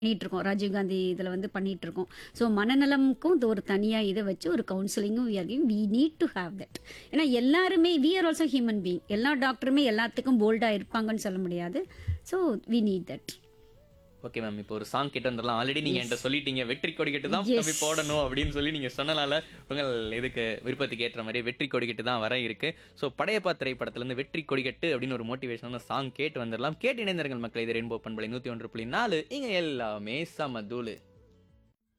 பண்ணிட்டு இருக்கோம் ராஜீவ்காந்தி இதில் வந்து பண்ணிட்டு இருக்கோம் ஸோ மனநலமுக்கும் இது ஒரு தனியாக இதை வச்சு ஒரு கவுன்சிலிங்கும் we are giving we need to have that ஏன்னா எல்லாருமே we are also human being எல்லா டாக்டருமே எல்லாத்துக்கும் போல்டாக இருப்பாங்கன்னு சொல்ல முடியாது so we need that okay ma'am இப்போ ஒரு சாங் கேட்டு வந்துடலாம் ஆல்ரெடி நீங்க என்கிட்ட சொல்லிட்டீங்க வெற்றி கொடி கட்டு தான் தம்பி போடணும் அப்படின்னு சொல்லி நீங்க சொன்னனால உங்கள் இதுக்கு விருப்பத்துக்கு ஏற்ற மாதிரி வெற்றி கொடி கட்டு தான் வர இருக்கு ஸோ படையப்பா திரைப்படத்துல இருந்து வெற்றி கொடி கட்டு அப்படின்னு ஒரு மோட்டிவேஷனான சாங் கேட்டு வந்துடலாம் கேட்டு இணைந்திருங்கள் மக்கள் இது ரெயின்போ பண்பலை நூத்தி ஒன்று புள்ளி நாலு இங்க எல்லாமே சமதூளு